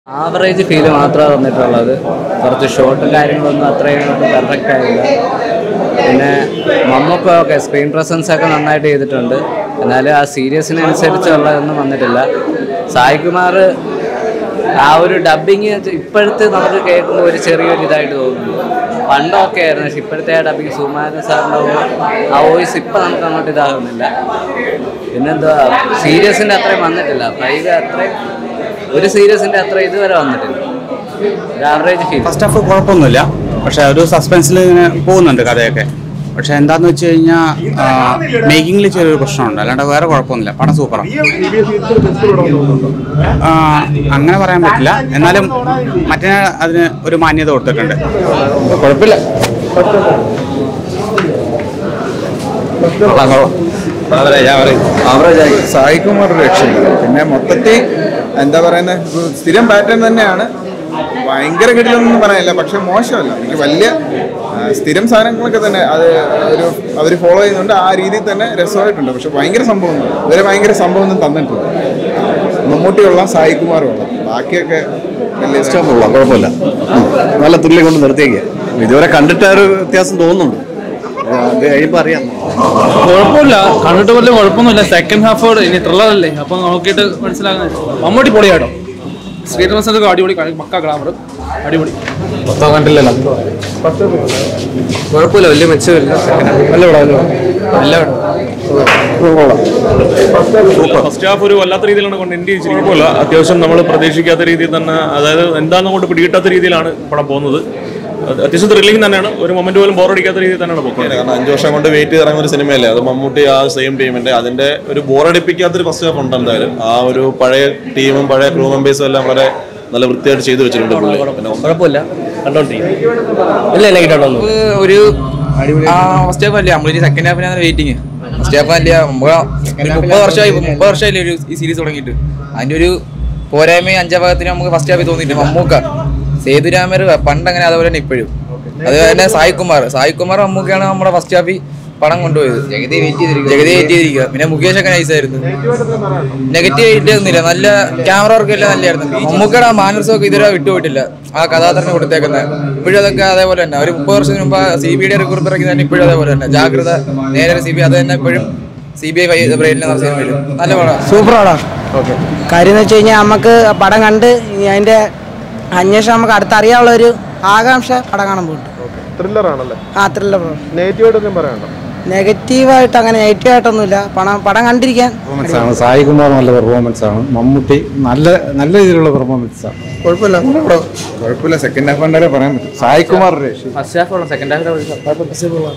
average feel മാത്രമേ തന്നിട്ടുള്ളത് കുറച്ച് ഷോട്ടും കാര്യങ്ങളൊന്നും അത്രയും പെർഫെക്റ്റ് ആയില്ല പിന്നെ മമ്മൊക്കെ സ്ക്രീൻ പ്രസൻസ് ഒക്കെ നന്നായിട്ട് ചെയ്തിട്ടുണ്ട് എന്നാലും ആ സീരിയസിനനുസരിച്ചുള്ളതൊന്നും വന്നിട്ടില്ല സായികുമാർ ആ ഒരു ഡബിങ് ഇപ്പോഴത്തെ നമുക്ക് കേൾക്കുമ്പോൾ ഒരു ചെറിയൊരു ഇതായിട്ട് തോന്നുന്നു പണ്ടൊക്കെ ആയിരുന്നു പക്ഷെ ഇപ്പോഴത്തെ ആ ഡബിങ് സുമാരൻ സാറിൻ്റെ ആ വോയിസ് ഇപ്പം നമുക്ക് അങ്ങോട്ട് ഇതാകുന്നില്ല പിന്നെന്താ സീരിയസിൻ്റെ അത്രയും വന്നിട്ടില്ല ഫൈവ് അത്രയും ഒരു സീരിയസിൻ്റെ അത്ര ഇതുവരെ വന്നിട്ടില്ല ഒരു ആവറേജ് ഫീൽ ഫസ്റ്റ് ഹാഫ് കുഴപ്പമൊന്നുമില്ല പക്ഷെ ഒരു സസ്പെൻസിൽ ഇങ്ങനെ പോകുന്നുണ്ട് കഥയൊക്കെ പക്ഷെ എന്താന്ന് വെച്ച് കഴിഞ്ഞാൽ മേക്കിങ്ങിൽ ചെറിയൊരു പ്രശ്നമുണ്ട് അല്ലാണ്ട് വേറെ കുഴപ്പമൊന്നുമില്ല പടം സൂപ്പറാണ് അങ്ങനെ പറയാൻ പറ്റില്ല എന്നാലും മറ്റേ അതിന് ഒരു മാന്യത കൊടുത്തിട്ടുണ്ട് കുഴപ്പമില്ല ആവറേജ് ആയി സായികുമാർ ഒരു രക്ഷയില്ല പിന്നെ മൊത്തത്തിൽ എന്താ പറയുന്നത് സ്ഥിരം പാറ്റേൺ തന്നെയാണ് ഭയങ്കര കിടിലൊന്നും പറയാനില്ല പക്ഷെ മോശമല്ല എനിക്ക് വലിയ ആ, സ്ഥിരം സാധനങ്ങളൊക്കെ തന്നെ അത് ഒരു അവർ ഫോളോ ചെയ്യുന്നുണ്ട് ആ രീതിയിൽ തന്നെ രസമായിട്ടുണ്ട് പക്ഷെ ഭയങ്കര സംഭവം ഇവരെ ഭയങ്കര സംഭവം ഒന്നും തന്നിട്ടില്ല മമ്മൂട്ടി കൊള്ളാം സായികുമാർ കൊള്ളാം ബാക്കിയൊക്കെ വലിയ കൊള്ളാം കുഴപ്പമില്ല നല്ല തുള്ളി കൊണ്ട് നിർത്തിയേക്കുക ഇതുവരെ കണ്ടിട്ട് ആ ഒരു വ്യത്യാസം തോന്നുന്നുണ്ട് അത് കഴിയുമ്പോൾ അറിയാം കുഴപ്പമില്ല കണ്ടിട്ട് വലിയ കുഴപ്പമൊന്നുമില്ല സെക്കൻഡ് ഹാഫോട് ഇനി ത്രില്ലറല്ലേ അപ്പൊ നോക്കിയിട്ട് മനസ്സിലാകുന്നത് മമ്മൂട്ടി പൊളിയാട്ടോ സ്ക്രീൻ ഒക്കെ അടിപൊളി കളി, പക്ക ഗ്ലാമർ അടിപൊളി മൊത്തം കണ്ടില്ലല്ലോ കുഴപ്പമില്ല വലിയ മെച്ചമില്ല നല്ല പടം നല്ല ഫസ്റ്റ് ഹാഫ് ഒരു വല്ലാത്ത രീതിയിലാണ് കൊണ്ട് എൻഡ് ചെയ്തിരിക്കുമ്പോൾ അത്യാവശ്യം നമ്മൾ പ്രതീക്ഷിക്കാത്ത രീതിയിൽ തന്നെ അതായത് എന്താണെന്ന് കൊണ്ട് പിടികിട്ടാത്ത രീതിയിലാണ് പടം പോകുന്നത് അത് അത്യാവശ്യം ത്രില്ലിംഗ് തന്നെയാണ് ഒരു മൊമെന്റ് പോലും ബോറടിക്കാത്ത രീതിയിൽ തന്നെയാണ് പോകുന്നത് കാരണം അഞ്ചു വർഷം കൊണ്ട് വെയിറ്റ് ചെയ്ത് ഇറങ്ങുന്ന ഒരു സിനിമയല്ലേ അത് മമ്മൂട്ടി ആ സെയിം ടീമിന്റെ അതിന്റെ ഒരു ബോറടിപ്പിക്കാത്തൊരു ഫസ്റ്റ് ഹാഫ് ഉണ്ട് എന്തായാലും ആ ഒരു പഴയ ടീമും പഴയ ക്രൂ മെമ്പേഴ്സും എല്ലാം വളരെ നല്ല വൃത്തിയായിട്ട് ചെയ്തു വെച്ചിട്ടുണ്ട് പുള്ളി പിന്നെ കുഴപ്പമില്ല ഇല്ല നെഗറ്റീവ് ഒരു ഫസ്റ്റ് ഹാഫ് അല്ലേ നമ്മളൊരു സെക്കൻഡ് ഹാഫിനാണ് വെയിറ്റിംഗ് ഫസ്റ്റ് ഹാഫ് അല്ല നമുക്ക് ഒരു മുപ്പത് വർഷമായി മുപ്പത് വർഷമായില്ലേ ഒരു ഈ സീരീസ് തുടങ്ങിയിട്ട് അതിന്റെ ഒരു പോരായ്മ അഞ്ചാം ഭാഗത്തിന് നമുക്ക് ഫസ്റ്റ് ഹാഫിൽ തോന്നിയിട്ടുണ്ട് മമ്മൂക്ക സേതുരാമർ പണ്ട് അങ്ങനെ അതുപോലെ തന്നെ ഇപ്പോഴും അതുപോലെ തന്നെ സായികുമാർ സായികുമാർ മമ്മൂക്കയാണ് നമ്മുടെ ഫസ്റ്റ് ഹാഫിൽ പടം കൊണ്ടുപോയത് ജഗതി വെയിറ്റ് ചെയ്തിരിക്കുക ജഗതി വെയിറ്റ് ചെയ്തിരിക്കുക പിന്നെ മുകേഷ് ഒക്കെ നൈസായിരുന്നു നെഗറ്റീവ് ആയിട്ട് ഒന്നുമില്ല നല്ല ക്യാമറ വർക്ക് എല്ലാം നല്ലതായിരുന്നു മമ്മൂക്കയുടെ ആ മാനസമൊക്കെ ഇതുവരെ വിട്ടുപോയിട്ടില്ല ആ കഥാപാത്രത്തിന് കൊടുത്തേക്കുന്നത് ഇപ്പോഴും അതൊക്കെ അതേപോലെ തന്നെ ഒരു മുപ്പത് വർഷത്തിന് മുമ്പ് സി ബി ഐയുടെ റിക്രൂട്ട് ഇറക്കി തന്നെ ഇപ്പോഴും അതേപോലെ തന്നെ ജാഗ്രത നേരെ സി ബി അത് തന്നെ ഇപ്പോഴും സി ബി ഐ ബ്രെയിനിൽ നടന്ന സിനിമയിലും നല്ല പടം സൂപ്പർ പടമാണ് കാര്യം എന്ന് വെച്ച് കഴിഞ്ഞാൽ നമുക്ക് പടം കണ്ട് ഇനി അതിന്റെ അന്വേഷണം നമുക്ക് അടുത്തറിയാനുള്ള ഒരു ആകാംക്ഷ പടം കാണാൻ പോയിട്ട് ത്രില്ലർ ആണല്ലേ ആ ത്രില്ലർ പടം നെഗറ്റീവായിട്ടൊന്നും പറയണ്ട നെഗറ്റീവായിട്ട് അങ്ങനെ നെഗറ്റീവ് ആയിട്ടൊന്നുമില്ല പടം പടം കണ്ടിരിക്കാൻ പെർഫോമൻസ് ആണ് സായികുമാർ നല്ല പെർഫോമൻസ് ആണ് മമ്മൂട്ടി നല്ല നല്ല രീതിയിലുള്ള പെർഫോമൻസ് ആണ് കുഴപ്പമില്ല കുഴപ്പമില്ല സെക്കൻഡ് ഹാഫ് കണ്ടാലേ പറയാൻ പറ്റും സായികുമാർ ഒരു രക്ഷയില്ല ഫസ്റ്റ് ഹാഫ് ഉള്ള സെക്കൻഡ് ഹാഫ്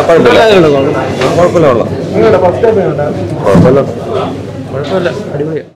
കുഴപ്പമില്ല കുഴപ്പമില്ല അടിപൊളിയാണ്